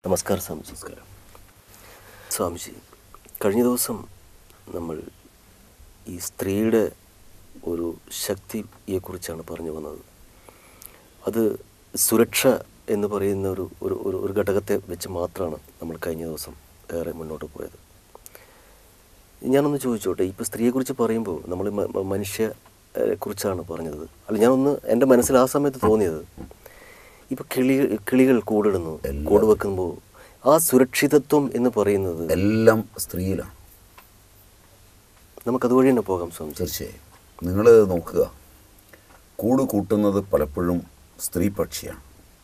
നമസ്കാരം സ്വാമിജി നമസ്കാരം സ്വാമിജി കഴിഞ്ഞ ദിവസം നമ്മൾ ഈ സ്ത്രീയുടെ ഒരു ശക്തിയെക്കുറിച്ചാണ് പറഞ്ഞു വന്നത് അത് സുരക്ഷ എന്ന് പറയുന്ന ഒരു ഒരു ഒരു ഒരു ഘടകത്തെ വെച്ച് മാത്രമാണ് നമ്മൾ കഴിഞ്ഞ ദിവസം ഏറെ മുന്നോട്ട് പോയത് ഞാനൊന്ന് ചോദിച്ചോട്ടെ ഇപ്പോൾ സ്ത്രീയെക്കുറിച്ച് പറയുമ്പോൾ നമ്മൾ മ- മ- മനുഷ്യ ഏഹ്, കുറിച്ചാണ് പറഞ്ഞത് അല്ല ഞാനൊന്ന് എൻ്റെ മനസ്സിൽ ആ സമയത്ത് തോന്നിയത് ഇപ്പോൾ കിളി കിളികൾ കൂടിടുന്നു കൂട് വെക്കുമ്പോൾ ആ സുരക്ഷിതത്വം എന്ന് പറയുന്നത് എല്ലാം സ്ത്രീയിലാണ് നമുക്കതുവഴി തന്നെ പോകാം സ്വാമിജി തീർച്ചയായും നിങ്ങൾ നോക്കുക കൂട് കൂട്ടുന്നത് പലപ്പോഴും സ്ത്രീ പക്ഷിയാണ്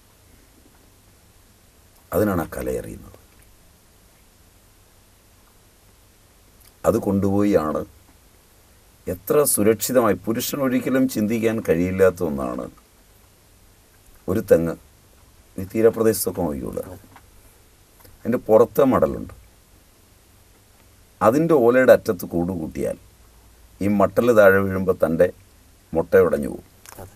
അതിനാണ് ആ കലയറിയുന്നത് അത് കൊണ്ടുപോയി ആണ് എത്ര സുരക്ഷിതമായി പുരുഷൻ ഒരിക്കലും ചിന്തിക്കാൻ കഴിയില്ലാത്ത ഒന്നാണ് ഒരു തെങ്ങ് ഈ തീരപ്രദേശത്തൊക്കെ നോക്കിയുള്ള അതിൻ്റെ പുറത്തെ മടലുണ്ട് അതിൻ്റെ ഓലയുടെ അറ്റത്ത് കൂട് കൂട്ടിയാൽ ഈ മട്ടൽ താഴെ വീഴുമ്പോൾ തൻ്റെ മുട്ട ഉടഞ്ഞു പോകും അതെ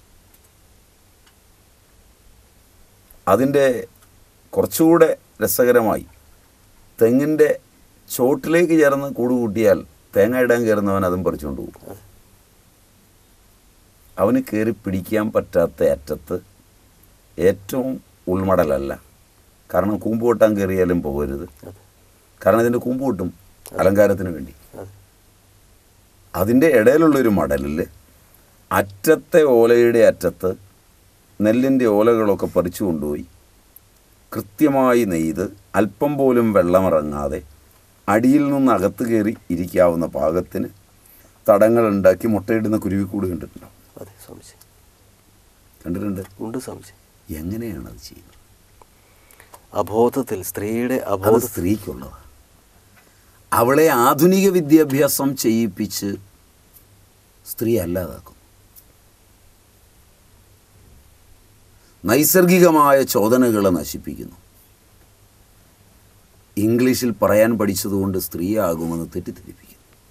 അതിൻ്റെ കുറച്ചുകൂടെ രസകരമായി തെങ്ങിൻ്റെ ചോട്ടിലേക്ക് ചേർന്ന് കൂട് കൂട്ടിയാൽ തേങ്ങ ഇടാൻ കയറുന്നവൻ അതും പറിച്ചുകൊണ്ട് പോകും അതെ അവന് കയറി പിടിക്കാൻ പറ്റാത്ത അറ്റത്ത് ഏറ്റവും ഉൾമടലല്ല കാരണം കൂമ്പ് കൊട്ടാൻ കയറിയാലും പോകരുത് അതെ കാരണം ഇതിൻ്റെ കൂമ്പ് കൊട്ടും അലങ്കാരത്തിന് വേണ്ടി അതെ അതിൻ്റെ ഇടയിലുള്ളൊരു മടലിൽ അറ്റത്തെ ഓലയുടെ അറ്റത്ത് നെല്ലിൻ്റെ ഓലകളൊക്കെ പറിച്ചു കൊണ്ടുപോയി കൃത്യമായി നെയ്ത് അല്പം പോലും വെള്ളമിറങ്ങാതെ അടിയിൽ നിന്ന് അകത്ത് കയറി ഇരിക്കാവുന്ന പാകത്തിന് തടങ്ങളുണ്ടാക്കി മുട്ടയിടുന്ന കുരുവിക്കൂട് കണ്ടിട്ടുണ്ടോ അതെ സ്വാമിജി കണ്ടിട്ടുണ്ട് ഉണ്ട് സ്വാമിജി എങ്ങനെയാണ് അത് ചെയ്യുന്നത് അബോധത്തിൽ സ്ത്രീയുടെ അത് അബോധ സ്ത്രീക്കുള്ളതാണ് അവളെ ആധുനിക വിദ്യാഭ്യാസം ചെയ്യിപ്പിച്ച് സ്ത്രീ അല്ലാതാക്കും നൈസർഗികമായ ചോദനകളെ നശിപ്പിക്കുന്നു ഇംഗ്ലീഷിൽ പറയാൻ പഠിച്ചതുകൊണ്ട് സ്ത്രീയാകുമെന്ന് തെറ്റിദ്ധരിപ്പിക്കുന്നു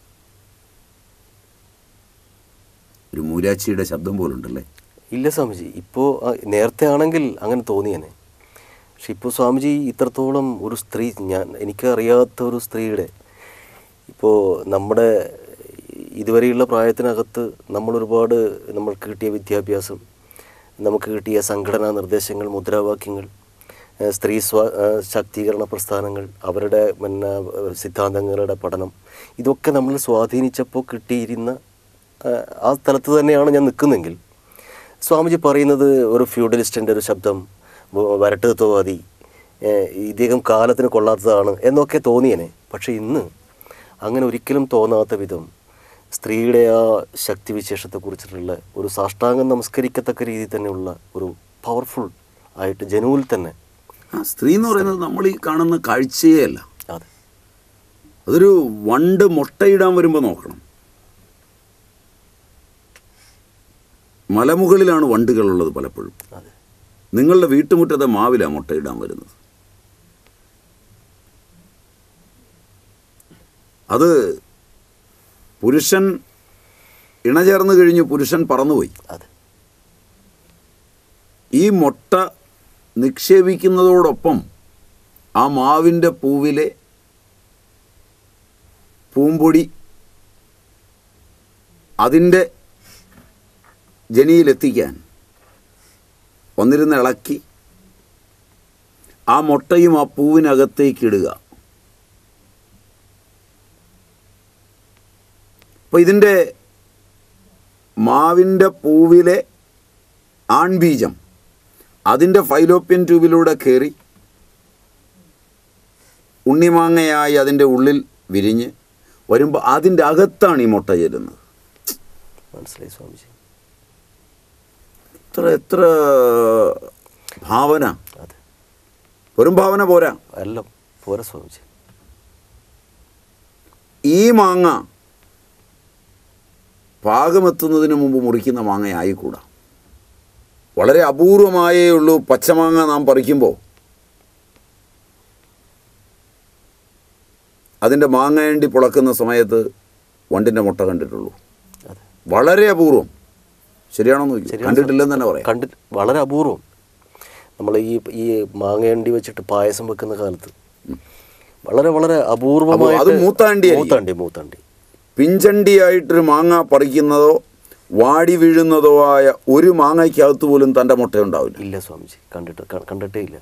ഒരു മൂരാച്ചിയുടെ ശബ്ദം പോലുണ്ടല്ലേ ഇല്ല സ്വാമിജി ഇപ്പോൾ നേരത്തെ ആണെങ്കിൽ അങ്ങനെ തോന്നിയേനെ പക്ഷെ ഇപ്പോൾ സ്വാമിജി ഇത്രത്തോളം ഒരു സ്ത്രീ ഞാൻ എനിക്ക് അറിയാത്ത ഒരു സ്ത്രീയുടെ ഇപ്പോൾ നമ്മുടെ ഇതുവരെയുള്ള പ്രായത്തിനകത്ത് നമ്മൾ ഒരുപാട് നമ്മൾക്ക് കിട്ടിയ വിദ്യാഭ്യാസം നമുക്ക് കിട്ടിയ സംഘടനാ നിർദ്ദേശങ്ങൾ മുദ്രാവാക്യങ്ങൾ ഏഹ് സ്ത്രീ സ്വ ഏഹ് ശാക്തീകരണ പ്രസ്ഥാനങ്ങൾ അവരുടെ പിന്നെ ഏഹ് സിദ്ധാന്തങ്ങളുടെ പഠനം ഇതൊക്കെ നമ്മൾ സ്വാധീനിച്ചപ്പോൾ കിട്ടിയിരുന്ന ഏഹ് ആ സ്ഥലത്ത് തന്നെയാണ് ഞാൻ നിൽക്കുന്നതെങ്കിൽ സ്വാമിജി പറയുന്നത് ഒരു ഫ്യൂഡലിസ്റ്റിൻ്റെ ഒരു ശബ്ദം വ- വരട്ടുതത്വവാദി ഏഹ് ഇദ്ദേഹം കാലത്തിന് കൊള്ളാത്തതാണ് എന്നൊക്കെ തോന്നിയേനെ പക്ഷേ ഇന്ന് അങ്ങനെ ഒരിക്കലും തോന്നാത്ത വിധം സ്ത്രീയുടെ ആ ശക്തിവിശേഷത്തെക്കുറിച്ചിട്ടുള്ള ഒരു സാഷ്ടാംഗം നമസ്കരിക്കത്തക്ക രീതിയിൽ തന്നെയുള്ള ഒരു പവർഫുൾ ആയിട്ട് ജനുവിൽ തന്നെ ആ സ്ത്രീ എന്ന് പറയുന്നത് നമ്മൾ ഈ കാണുന്ന കാഴ്ചയേ അല്ല അതെ അതൊരു വണ്ട് മുട്ടയിടാൻ വരുമ്പോൾ നോക്കണം മലമുകളിലാണ് വണ്ടുകളുള്ളത് പലപ്പോഴും അതെ നിങ്ങളുടെ വീട്ടുമുറ്റത്തെ മാവിലാണ് മുട്ടയിടാൻ വരുന്നത് അത് പുരുഷൻ ഇണചേർന്ന് കഴിഞ്ഞ് പുരുഷൻ പറന്നുപോയി അതെ ഈ മുട്ട നിക്ഷേപിക്കുന്നതോടൊപ്പം ആ മാവിൻ്റെ പൂവിലെ പൂമ്പൊടി അതിൻ്റെ ജനിയിലെത്തിക്കാൻ ഒന്നിരുന്ന് ഇളക്കി ആ മുട്ടയും ആ പൂവിനകത്തേക്ക് ഇടുക അപ്പോൾ ഇതിൻ്റെ മാവിൻ്റെ പൂവിലെ ആൺബീജം അതിൻ്റെ ഫൈലോപ്യൻ ട്യൂബിലൂടെ കയറി ഉണ്ണിമാങ്ങയായി അതിൻ്റെ ഉള്ളിൽ വിരിഞ്ഞ് വരുമ്പോൾ അതിൻ്റെ അകത്താണ് ഈ മുട്ട ചേരുന്നത് മനസ്സിലായി സ്വാമിജി എത്ര എത്ര ഭാവന അതെ വെറും ഭാവന പോരാ എല്ലാം പോരാ സ്വാമിജി ഈ മാങ്ങ പാകമെത്തുന്നതിന് മുമ്പ് മുറിക്കുന്ന മാങ്ങ ആയിക്കൂടാ വളരെ അപൂർവമായേ ഉള്ളൂ പച്ചമാങ്ങ നാം പറിക്കുമ്പോൾ അതിൻ്റെ മാങ്ങയണ്ടി പുളക്കുന്ന സമയത്ത് വണ്ടിൻ്റെ മുട്ട കണ്ടിട്ടുള്ളൂ അതെ വളരെ അപൂർവം ശരിയാണോ നോക്കി ശരിയാണ് കണ്ടിട്ടില്ലെന്ന് തന്നെ പറയാം കണ്ടി വളരെ അപൂർവം നമ്മൾ ഈ ഈ മാങ്ങയണ്ടി വെച്ചിട്ട് പായസം വെക്കുന്ന കാലത്ത് വളരെ വളരെ അപൂർവമായ അത് മൂത്താണ്ടി ആയിരിക്കും. മൂത്താണ്ടി മൂത്താണ്ടി പിഞ്ചണ്ടിയായിട്ടൊരു മാങ്ങ പറിക്കുന്നതോ വാടി വീഴുന്നതോ ആയ ഒരു മാങ്ങയ്ക്കകത്ത് പോലും തൻ്റെ മുട്ടയുണ്ടാവില്ല ഇല്ല സ്വാമിജി കണ്ടിട്ട് ക- കണ്ടിട്ടേ ഇല്ല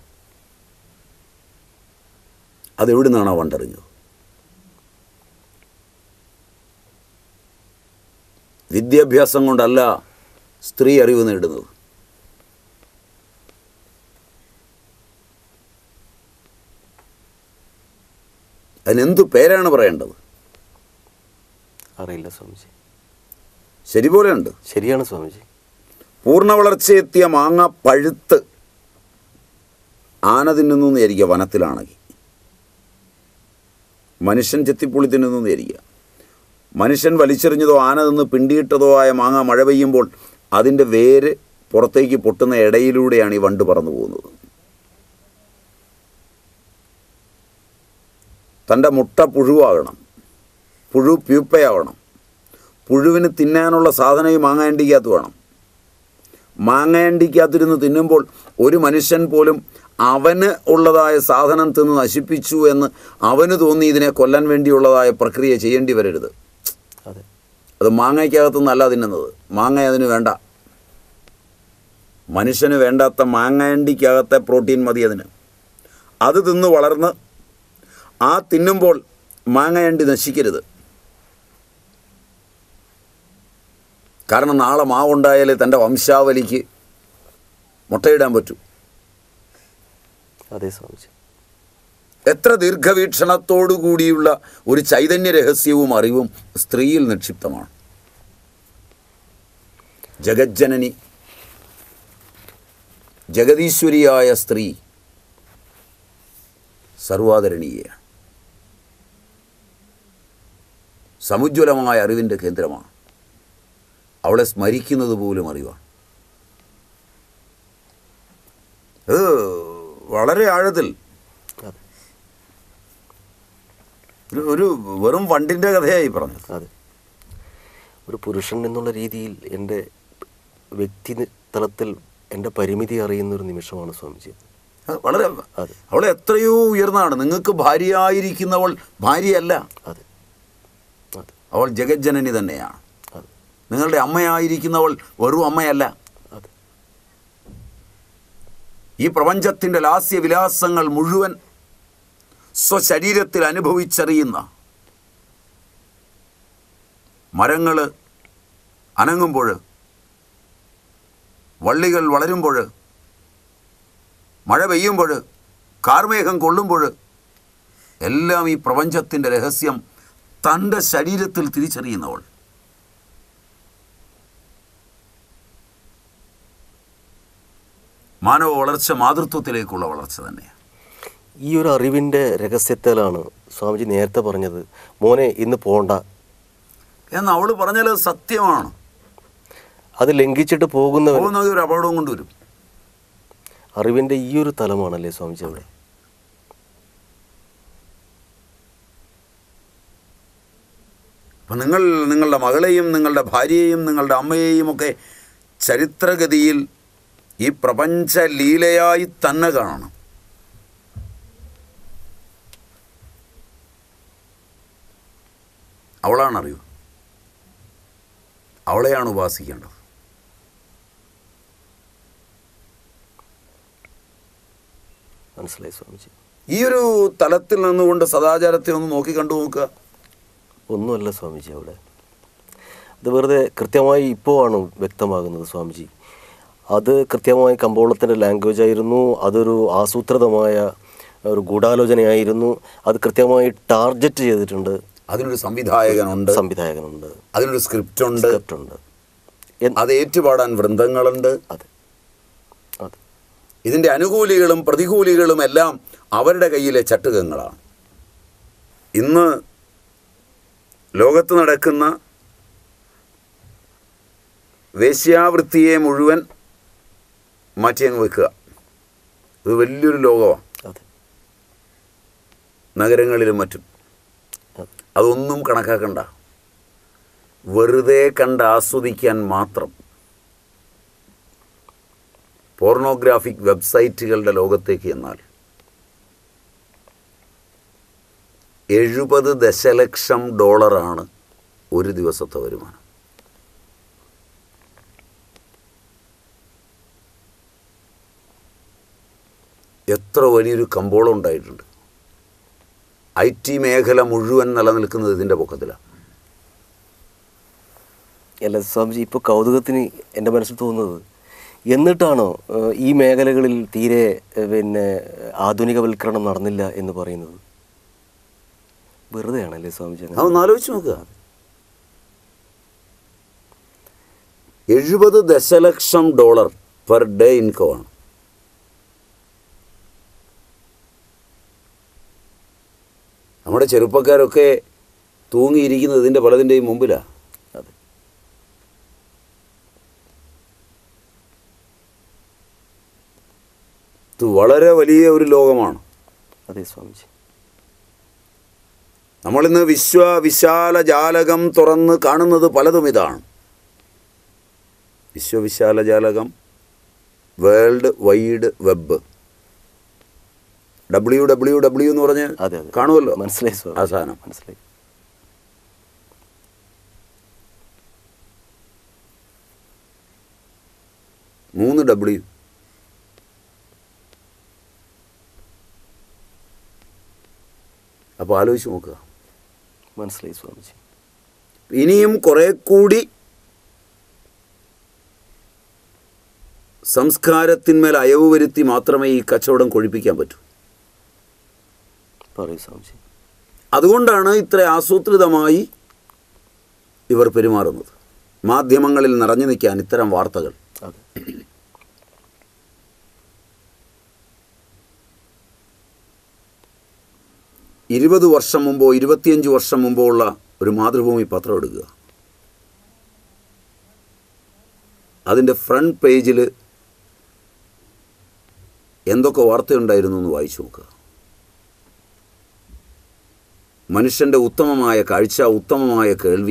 അതെവിടെ നിന്നാണ് വണ്ടറിഞ്ഞത് വിദ്യാഭ്യാസം കൊണ്ടല്ല സ്ത്രീ അറിവ് നേടുന്നത് അതിനെന്തു പേരാണ് പറയേണ്ടത് അറിയില്ല സ്വാമിജി ശരി പോലെയുണ്ട് ശരിയാണ് സ്വാമിജി പൂർണ്ണ വളർച്ചയെത്തിയ മാങ്ങ പഴുത്ത് ആന തിന്നുന്നു വിചാരിക്കുക വനത്തിലാണെങ്കിൽ മനുഷ്യൻ ചെത്തിപ്പുളി തിന്നുന്നു വിചാരിക്കുക മനുഷ്യൻ വലിച്ചെറിഞ്ഞതോ ആന നിന്ന് പിണ്ടിയിട്ടതോ ആയ മാങ്ങ മഴ പെയ്യുമ്പോൾ അതിൻ്റെ വേര് പുറത്തേക്ക് പൊട്ടുന്ന ഇടയിലൂടെയാണ് ഈ വണ്ട് പറന്നു പോകുന്നത് തൻ്റെ മുട്ട പുഴുവാകണം പുഴു പ്യൂപ്പയാവണം പുഴുവിന് തിന്നാനുള്ള സാധനം ഈ മാങ്ങായണ്ടിക്കകത്ത് വേണം മാങ്ങയണ്ടിക്കകത്തിരുന്ന് തിന്നുമ്പോൾ ഒരു മനുഷ്യൻ പോലും അവന് ഉള്ളതായ സാധനം തിന്ന് നശിപ്പിച്ചു എന്ന് അവന് തോന്നി ഇതിനെ കൊല്ലാൻ വേണ്ടിയുള്ളതായ പ്രക്രിയ ചെയ്യേണ്ടി വരരുത് അതെ അത് മാങ്ങയ്ക്കകത്തുനിന്നല്ല തിന്നുന്നത് മാങ്ങ അതിന് വേണ്ട മനുഷ്യന് വേണ്ടാത്ത മാങ്ങയണ്ടിക്കകത്തെ പ്രോട്ടീൻ മതി അതിന് അത് തിന്ന് വളർന്ന് ആ തിന്നുമ്പോൾ മാങ്ങയണ്ടി നശിക്കരുത് കാരണം നാളെ മാവുണ്ടായാലേ തൻ്റെ വംശാവലിക്ക് മുട്ടയിടാൻ പറ്റൂ അതെ സ്വാമിജി എത്ര ദീർഘവീക്ഷണത്തോടു കൂടിയുള്ള ഒരു ചൈതന്യ രഹസ്യവും അറിവും സ്ത്രീയിൽ നിക്ഷിപ്തമാണ് ജഗജ്ജനനി ജഗതീശ്വരിയായ സ്ത്രീ സർവാദരണീയയാണ് സമുജ്വലമായ അറിവിൻ്റെ കേന്ദ്രമാണ് അവളെ സ്മരിക്കുന്നത് പോലും അറിവാണ് അത് വളരെ ആഴത്തിൽ അതെ ഒരു ഒരു വെറും വണ്ടിൻ്റെ കഥയായി പറഞ്ഞത് അതെ ഒരു പുരുഷൻ എന്നുള്ള രീതിയിൽ എൻ്റെ വ്യക്തി തലത്തിൽ എൻ്റെ പരിമിതി അറിയുന്ന ഒരു നിമിഷമാണ് സ്വാമിജി അത് വളരെ അതെ. അവൾ എത്രയോ ഉയർന്നതാണ് നിങ്ങൾക്ക് ഭാര്യയായിരിക്കുന്നവൾ ഭാര്യയല്ല അതെ അതെ അവൾ ജഗജ്ജനനി തന്നെയാണ് അതെ നിങ്ങളുടെ അമ്മയായിരിക്കുന്നവൾ വെറും അമ്മയല്ല അതെ ഈ പ്രപഞ്ചത്തിൻ്റെ ലാസ്യവിലാസങ്ങൾ മുഴുവൻ സ്വശരീരത്തിൽ അനുഭവിച്ചറിയുന്ന മരങ്ങൾ അനങ്ങുമ്പോൾ വള്ളികൾ വളരുമ്പോൾ മഴ പെയ്യുമ്പോൾ കാർമേഘം കൊള്ളുമ്പോൾ എല്ലാം ഈ പ്രപഞ്ചത്തിൻ്റെ രഹസ്യം തൻ്റെ ശരീരത്തിൽ തിരിച്ചറിയുന്നവൾ മാനവ വളർച്ച മാതൃത്വത്തിലേക്കുള്ള വളർച്ച തന്നെയാണ് ഈ ഒരു അറിവിൻ്റെ രഹസ്യത്തിലാണ് സ്വാമിജി നേരത്തെ പറഞ്ഞത് മോനെ ഇന്ന് പോണ്ട എന്ന് അവൾ പറഞ്ഞാൽ അത് സത്യമാണ് അത് ലംഘിച്ചിട്ട് പോകുന്നവൻ പോകുന്നത് ഒരു അപകടവും കൊണ്ടുവരും അറിവിൻ്റെ ഈ ഒരു തലമാണല്ലേ സ്വാമിജി അവിടെ അപ്പം നിങ്ങൾ നിങ്ങളുടെ മകളെയും നിങ്ങളുടെ ഭാര്യയെയും നിങ്ങളുടെ അമ്മയെയും ഒക്കെ ചരിത്രഗതിയിൽ ഈ പ്രപഞ്ച ലീലയായി തന്നെ കാണണം അവളാണ് അറിവ് അവളെയാണ് ഉപാസിക്കേണ്ടത് മനസ്സിലായി സ്വാമിജി ഈ ഒരു തലത്തിൽ നിന്നുകൊണ്ട് സദാചാരത്തെ ഒന്ന് നോക്കി കണ്ടു നോക്കുക ഒന്നുമല്ല സ്വാമിജി അവിടെ അത് വെറുതെ കൃത്യമായി ഇപ്പോൾ ആണ് വ്യക്തമാകുന്നത് സ്വാമിജി അത് കൃത്യമായി കമ്പോളത്തിൻ്റെ ലാംഗ്വേജ് ആയിരുന്നു അതൊരു ആസൂത്രിതമായ ഒരു ഗൂഢാലോചനയായിരുന്നു അത് കൃത്യമായി ടാർഗറ്റ് ചെയ്തിട്ടുണ്ട് അതിനൊരു സംവിധായകനുണ്ട് സംവിധായകനുണ്ട് അതിനൊരു സ്ക്രിപ്റ്റ് ഉണ്ട് സ്ക്രിപ്റ്റ് ഉണ്ട് എൻ- അത് ഏറ്റുപാടാൻ വൃന്ദങ്ങളുണ്ട് അതെ അതെ ഇതിൻ്റെ അനുകൂലികളും പ്രതികൂലികളും എല്ലാം അവരുടെ കയ്യിലെ ചട്ടുകങ്ങളാണ് ഇന്ന് ലോകത്ത് നടക്കുന്ന വേശ്യാവൃത്തിയെ മുഴുവൻ മാറ്റിയങ്ങ് വെക്കുക ഇത് വലിയൊരു ലോകമാണ് അതെ നഗരങ്ങളിലും മറ്റും അതെ അതൊന്നും കണക്കാക്കണ്ട വെറുതെ കണ്ട് ആസ്വദിക്കാൻ മാത്രം പോർണോഗ്രാഫിക് വെബ്സൈറ്റുകളുടെ ലോകത്തേക്ക് എന്നാൽ എഴുപത് ദശലക്ഷം ഡോളറാണ് ഒരു ദിവസത്തെ വരുമാനം എത്ര വലിയൊരു കമ്പോളം ഉണ്ടായിട്ടുണ്ട് ഐ ടി മേഖല മുഴുവൻ നിലനിൽക്കുന്നത് ഇതിൻ്റെ പൊക്കത്തിലാണ് അല്ല സ്വാമിജി ഇപ്പോൾ കൗതുകത്തിന് എൻ്റെ മനസ്സിൽ തോന്നുന്നത് എന്നിട്ടാണോ ഏഹ്, ഈ മേഖലകളിൽ തീരെ ഏഹ്, പിന്നെ ആധുനികവൽക്കരണം നടന്നില്ല എന്ന് പറയുന്നത് വെറുതെയാണല്ലേ സ്വാമിജി അങ്ങനെ അതൊന്ന് ആലോചിച്ച് നോക്കുക എഴുപത് ദശലക്ഷം ഡോളർ പെർ ഡേ ഇൻകമാണ് നമ്മുടെ ചെറുപ്പക്കാരൊക്കെ തൂങ്ങിയിരിക്കുന്നത് ഇതിൻ്റെ പലതിൻ്റെയും മുമ്പിലാണ് അതെ ഇത് വളരെ വലിയ ഒരു ലോകമാണ് അതെ സ്വാമിജി നമ്മളിന്ന് വിശ്വ വിശാല ജാലകം തുറന്ന് കാണുന്നത് പലതും ഇതാണ് വിശ്വവിശാല ജാലകം world wide web W W W എന്ന് പറഞ്ഞ് അതെ അതെ കാണുമല്ലോ മനസ്സിലായി സ്വാമി ആ സാധനം മനസ്സിലായി മൂന്ന് ഡബ്ല്യു അപ്പോൾ ആലോചിച്ച് നോക്കുക മനസ്സിലായി സ്വാമിജി ഇനിയും കുറെ കൂടി സംസ്കാരത്തിന്മേൽ അയവ് വരുത്തി മാത്രമേ ഈ കച്ചവടം കൊഴിപ്പിക്കാൻ പറ്റൂ പറയൂ സ്വാമിജി അതുകൊണ്ടാണ് ഇത്ര ആസൂത്രിതമായി ഇവർ പെരുമാറുന്നത് മാധ്യമങ്ങളിൽ നിറഞ്ഞു നിൽക്കാൻ ഇത്തരം വാർത്തകൾ അതെ ഇരുപത് വർഷം മുമ്പോ ഇരുപത്തിയഞ്ച് വർഷം മുമ്പോ ഉള്ള ഒരു മാതൃഭൂമി പത്രം എടുക്കുക അതിൻ്റെ ഫ്രണ്ട് പേജിൽ എന്തൊക്കെ വാർത്തയുണ്ടായിരുന്നു എന്ന് വായിച്ചു നോക്കുക മനുഷ്യൻ്റെ ഉത്തമമായ കാഴ്ച ഉത്തമമായ കേൾവി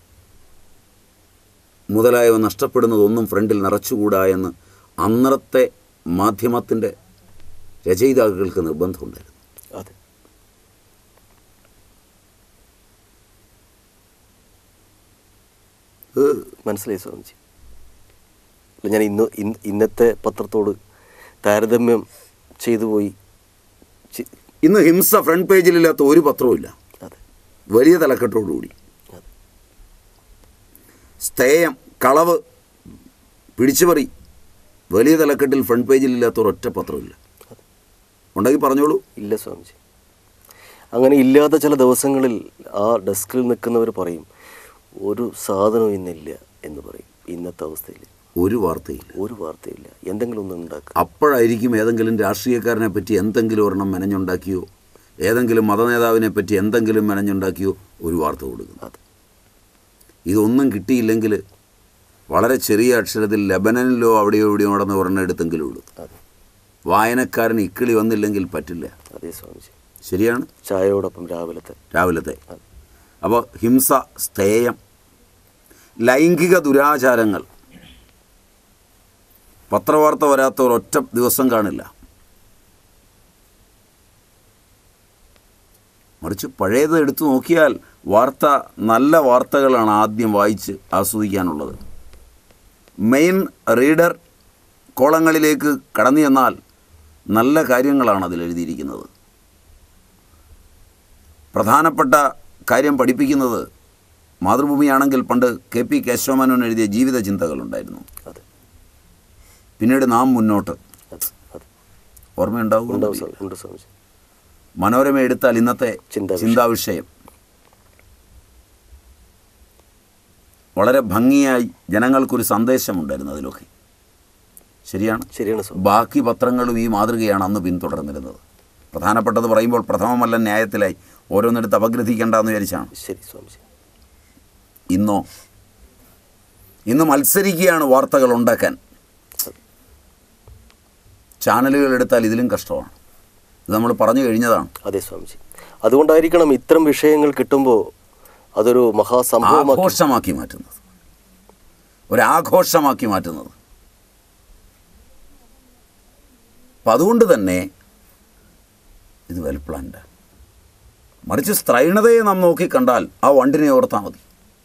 മുതലായവ നഷ്ടപ്പെടുന്നതൊന്നും ഫ്രണ്ടിൽ നിറച്ചുകൂടാ എന്ന് അന്നത്തെ മാധ്യമത്തിൻ്റെ രചയിതാക്കൾക്ക് നിർബന്ധമുണ്ടായിരുന്നു അതെ ഏഹ് മനസ്സിലായി സ്വാമിജി അല്ല ഞാൻ ഇന്ന് ഇന്ന് ഇന്നത്തെ പത്രത്തോട് താരതമ്യം ചെയ്തു പോയി ചി- ഇന്ന് ഹിംസ ഫ്രണ്ട് പേജിലില്ലാത്ത ഒരു പത്രവുമില്ല അതെ വലിയ തലക്കെട്ടോടുകൂടി അതെ സ്ഥേയം കളവ് പിടിച്ചുപറി വലിയ തലക്കെട്ടിൽ ഫ്രണ്ട് പേജിലില്ലാത്ത ഒരൊറ്റ പത്രമില്ല ഉണ്ടെങ്കിൽ പറഞ്ഞോളൂ ഇല്ല സ്വാമിജി അങ്ങനെ ഇല്ലാത്ത ചില ദിവസങ്ങളിൽ ആ ഡെസ്കിൽ നിൽക്കുന്നവർ പറയും ഒരു സാധനവും ഇന്നില്ല എന്ന് പറയും ഇന്നത്തെ അവസ്ഥയിൽ ഒരു വാർത്തയില്ല ഒരു വാർത്തയില്ല എന്തെങ്കിലും ഒന്ന് ഉണ്ടാക്കുക അപ്പോഴായിരിക്കും ഏതെങ്കിലും രാഷ്ട്രീയക്കാരനെ പറ്റി എന്തെങ്കിലും ഒരെണ്ണം മെനഞ്ഞുണ്ടാക്കിയോ ഏതെങ്കിലും മതനേതാവിനെ പറ്റി എന്തെങ്കിലും മെനഞ്ഞുണ്ടാക്കിയോ ഒരു വാർത്ത കൊടുക്കുന്നത് അതെ ഇതൊന്നും കിട്ടിയില്ലെങ്കിൽ വളരെ ചെറിയ അക്ഷരത്തിൽ ലബനനിലോ അവിടെയോ എവിടെയോ നടന്ന് ഒരെണ്ണം എടുത്തെങ്കിലും ഉള്ളൂ അതെ വായനക്കാരൻ ഇക്കിളി വന്നില്ലെങ്കിൽ പറ്റില്ല അതെ സ്വാമിജി ശരിയാണ് ചായയോടൊപ്പം രാവിലത്തെ രാവിലത്തെ അതെ അപ്പോൾ ഹിംസ സ്ഥേയം ലൈംഗിക ദുരാചാരങ്ങൾ പത്രവാർത്ത വരാത്ത ഒരൊറ്റ ദിവസം കാണില്ല മറിച്ച് പഴയത് എടുത്തു നോക്കിയാൽ വാർത്ത നല്ല വാർത്തകളാണ് ആദ്യം വായിച്ച് ആസ്വദിക്കാനുള്ളത് മെയിൻ റീഡർ കോളങ്ങളിലേക്ക് കടന്നു ചെന്നാൽ നല്ല കാര്യങ്ങളാണ് അതിൽ എഴുതിയിരിക്കുന്നത് പ്രധാനപ്പെട്ട കാര്യം പഠിപ്പിക്കുന്നത് മാതൃഭൂമിയാണെങ്കിൽ പണ്ട് കെ പി കേശവമേനോൻ എഴുതിയ ജീവിത ചിന്തകളുണ്ടായിരുന്നു അതെ പിന്നീട് നാം മുന്നോട്ട് അതെ അതെ ഓർമ്മയുണ്ടാവും ഉണ്ടാവും സ്വാമി ഉണ്ട് സ്വാമിജി മനോരമ എടുത്താൽ ഇന്നത്തെ ചിന്താവിഷയം. ചിന്താവിഷയം വളരെ ഭംഗിയായി ജനങ്ങൾക്കൊരു സന്ദേശമുണ്ടായിരുന്നു അതിലൊക്കെ ശരിയാണ് ശരിയാണ് സ്വാമി ബാക്കി പത്രങ്ങളും ഈ മാതൃകയാണ് അന്ന് പിന്തുടർന്നിരുന്നത് പ്രധാനപ്പെട്ടത് പറയുമ്പോൾ പ്രഥമമല്ല ന്യായത്തിലായി ഓരോന്നെടുത്ത് അപഗ്രഥിക്കേണ്ടെന്ന് വിചാരിച്ചാണ് ശരി സ്വാമിജി ഇന്നോ ഇന്ന് മത്സരിക്കുകയാണ് വാർത്തകൾ ഉണ്ടാക്കാൻ ചാനലുകൾ എടുത്താൽ ഇതിലും കഷ്ടമാണ് ഇത് നമ്മൾ പറഞ്ഞു കഴിഞ്ഞതാണ് അതെ സ്വാമിജി അതുകൊണ്ടായിരിക്കണം ഇത്തരം വിഷയങ്ങൾ കിട്ടുമ്പോൾ അതൊരു മഹാസംഭവമാക്കി ആഘോഷമാക്കി മാറ്റുന്നത് ഒരാഘോഷമാക്കി മാറ്റുന്നത് അപ്പം അതുകൊണ്ട് തന്നെ ഇത് വെൽ പ്ലാൻഡ് മറിച്ച് സ്ത്രൈണതയെ നാം നോക്കിക്കണ്ടാൽ ആ വണ്ടിനെ ഓർത്താൽ മതി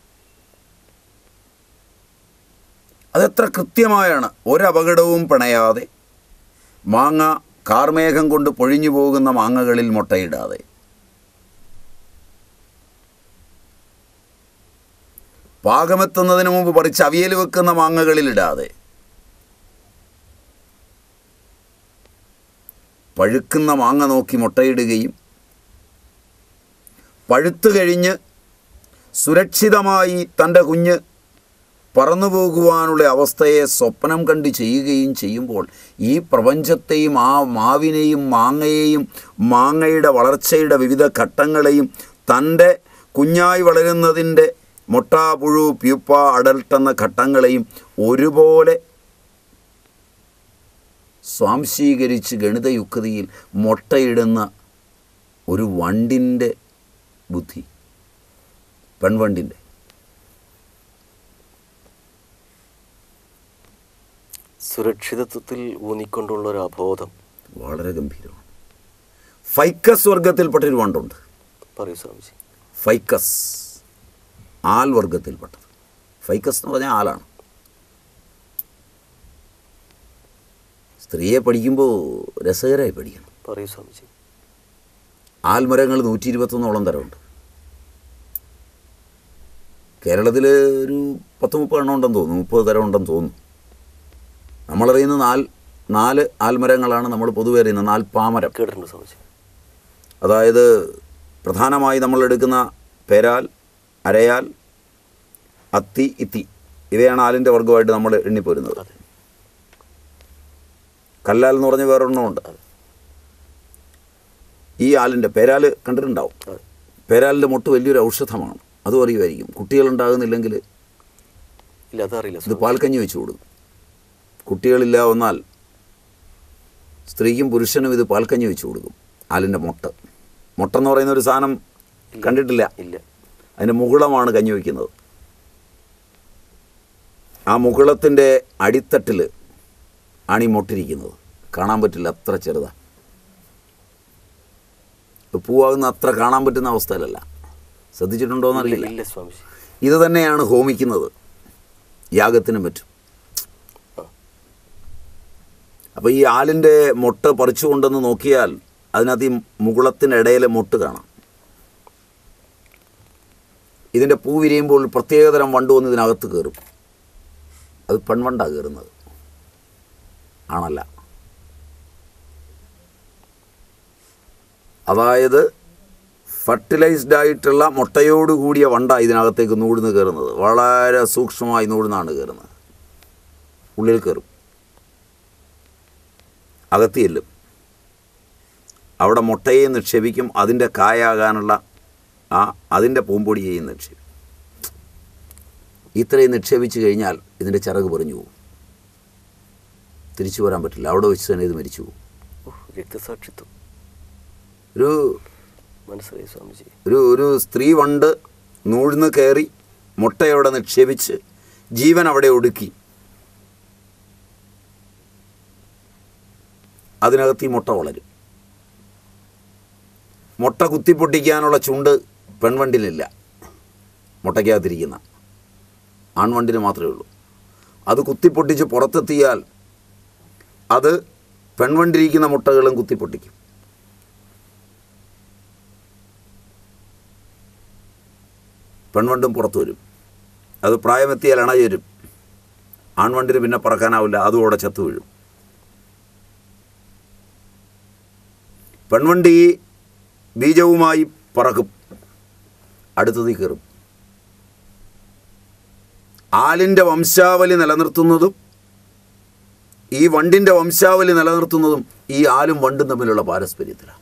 അതെത്ര കൃത്യമായാണ് ഒരപകടവും പിണയാതെ മാങ്ങ കാർമേഘം കൊണ്ട് പൊഴിഞ്ഞു പോകുന്ന മാങ്ങകളിൽ മുട്ടയിടാതെ പാകമെത്തുന്നതിന് മുമ്പ് പറിച്ച് അവിയൽ വെക്കുന്ന മാങ്ങകളിലിടാതെ പഴുക്കുന്ന മാങ്ങ നോക്കി മുട്ടയിടുകയും പഴുത്തു കഴിഞ്ഞ് സുരക്ഷിതമായി തൻ്റെ കുഞ്ഞ് പറന്നു പോകുവാനുള്ള അവസ്ഥയെ സ്വപ്നം കണ്ട് ചെയ്യുകയും ചെയ്യുമ്പോൾ ഈ പ്രപഞ്ചത്തെയും ആ മാവിനെയും മാങ്ങയെയും മാങ്ങയുടെ വളർച്ചയുടെ വിവിധ ഘട്ടങ്ങളെയും തൻ്റെ കുഞ്ഞായി വളരുന്നതിൻ്റെ മുട്ട പുഴു പ്യൂപ്പ അഡൽട്ട് എന്ന ഘട്ടങ്ങളെയും ഒരുപോലെ സ്വാംശീകരിച്ച് ഗണിതയുക്തിയിൽ മുട്ടയിടുന്ന ഒരു വണ്ടിൻ്റെ ബുദ്ധി പെൺവണ്ടിൻ്റെ സുരക്ഷിതത്വത്തിൽ ഊന്നിക്കൊണ്ടുള്ള ഒരു അബോധം വളരെ ഗംഭീരമാണ് ഫൈക്കസ് വർഗത്തിൽപ്പെട്ടൊരു വണ്ടുണ്ട് പറയൂ സ്വാമിജി ഫൈക്കസ് ആൽ വർഗത്തിൽപ്പെട്ടത് ഫൈക്കസ് എന്ന് പറഞ്ഞാൽ ആലാണ് സ്ത്രീയെ പഠിക്കുമ്പോൾ രസകരമായി പഠിക്കണം പറയൂ സ്വാമിജി ആൽമരങ്ങൾ നൂറ്റി ഇരുപത്തൊന്നോളം തരമുണ്ട് കേരളത്തിൽ ഒരു പത്ത് മുപ്പത് എണ്ണം ഉണ്ടെന്ന് തോന്നുന്നു മുപ്പത് തരം ഉണ്ടെന്ന് തോന്നുന്നു നമ്മളറിയുന്ന നാല് നാല് ആൽമരങ്ങളാണ് നമ്മൾ പൊതുവെ അറിയുന്ന നാൽപ്പാമരം കേട്ടിട്ടുണ്ട് സ്വാമിജി അതായത് പ്രധാനമായി നമ്മൾ എടുക്കുന്ന പേരാൽ അരയാൽ അത്തി ഇത്തി ഇവയാണ് ആലിൻ്റെ വർഗമായിട്ട് നമ്മൾ എണ്ണിപ്പോരുന്നത് അതെ കല്ലാൽ എന്ന് പറഞ്ഞ വേറൊരെണ്ണമുണ്ട് ഈ ആലിൻ്റെ പേരാൽ കണ്ടിട്ടുണ്ടാവും അതെ പേരാലിൻ്റെ മുട്ട് വലിയൊരു ഔഷധമാണ് അതും അറിയുമായിരിക്കും കുട്ടികളുണ്ടാകുന്നില്ലെങ്കിൽ ഇല്ല അതറിയില്ല ഇത് സ്വാമി പാൽക്കഞ്ഞി വെച്ച് കൊടുക്കും കുട്ടികളില്ല വന്നാൽ സ്ത്രീക്കും പുരുഷനും ഇത് പാൽക്കഞ്ഞി വെച്ച് കൊടുക്കും ആലിൻ്റെ മുട്ട മുട്ട എന്ന് പറയുന്ന ഒരു സാധനം കണ്ടിട്ടില്ല ഇല്ല അതിൻ്റെ മുകുളമാണ് കഞ്ഞി വയ്ക്കുന്നത് ആ മുകുളത്തിൻ്റെ അടിത്തട്ടിൽ ആണ് ഈ മുട്ടിരിക്കുന്നത് കാണാൻ പറ്റില്ല അത്ര ചെറുതാണ് പൂവാകുന്ന അത്ര കാണാൻ പറ്റുന്ന അവസ്ഥയിലല്ല ശ്രദ്ധിച്ചിട്ടുണ്ടോ ഇല്ല എന്നറിയില്ല ഇല്ല സ്വാമിജി ഇത് തന്നെയാണ് ഹോമിക്കുന്നത് യാഗത്തിനും പറ്റും ആ. അപ്പോൾ ഈ ആലിൻ്റെ മുട്ട പറിച്ചു കൊണ്ടെന്ന് നോക്കിയാൽ അതിനകത്ത് ഈ മുകുളത്തിനിടയിലെ മുട്ട് കാണാം ഇതിൻ്റെ പൂ വിരിയുമ്പോൾ പ്രത്യേകതരം വണ്ട് വന്ന് ഇതിനകത്ത് കയറും അത് പെൺവണ്ടാണ് കയറുന്നത് ആണല്ല അതായത് ഫർട്ടിലൈസ്ഡ് ആയിട്ടുള്ള മുട്ടയോട് കൂടിയ വണ്ട ഇതിനകത്തേക്ക് നൂടുന്ന് കയറുന്നത് വളരെ സൂക്ഷ്മമായി നൂടുന്നാണ് കയറുന്നത് ഉള്ളിൽ കയറും അകത്ത് ചെല്ലും അവിടെ മുട്ടയെ നിക്ഷേപിക്കും അതിൻ്റെ കായാകാനുള്ള ആ അതിൻ്റെ പൂമ്പൊടിയെയും നിക്ഷേപിക്കും ഇത്രയും നിക്ഷേപിച്ച് കഴിഞ്ഞാൽ ഇതിൻ്റെ ചിറക് പൊറിഞ്ഞു പോകും തിരിച്ചു വരാൻ പറ്റില്ല അവിടെ വെച്ച് തന്നെ ഇത് മരിച്ചു പോകും ഓ, രക്തസാക്ഷിത്വം ഒരു മനസ്സിലായി സ്വാമിജി ഒരു ഒരു സ്ത്രീ വണ്ട് നൂഴ്ന്ന് കയറി മുട്ടയോടെ നിക്ഷേപിച്ച് ജീവൻ അവിടെ ഒടുക്കി അതിനകത്ത് ഈ മുട്ട വളരും മുട്ട കുത്തിപ്പൊട്ടിക്കാനുള്ള ചുണ്ട് പെൺവണ്ടിലില്ല മുട്ടയ്ക്കകത്തിരിക്കുന്ന ആൺവണ്ടിന് മാത്രമേ ഉള്ളൂ അത് കുത്തിപ്പൊട്ടിച്ച് പുറത്തെത്തിയാൽ അത് പെൺവണ്ടിരിക്കുന്ന മുട്ടകളും കുത്തിപ്പൊട്ടിക്കും പെൺവണ്ടും പുറത്തു വരും അത് പ്രായമെത്തിയാൽ അണ ചേരും ആൺവണ്ടിന് പിന്നെ പറക്കാനാവില്ല അതും അവിടെ ചത്തു വീഴും പെൺവണ്ടി ബീജവുമായി പറക്കും അടുത്തതിൽ കയറും ആലിൻ്റെ വംശാവലി നിലനിർത്തുന്നതും ഈ വണ്ടിൻ്റെ വംശാവലി നിലനിർത്തുന്നതും ഈ ആലും വണ്ടും തമ്മിലുള്ള പാരസ്പര്യത്തിലാണ്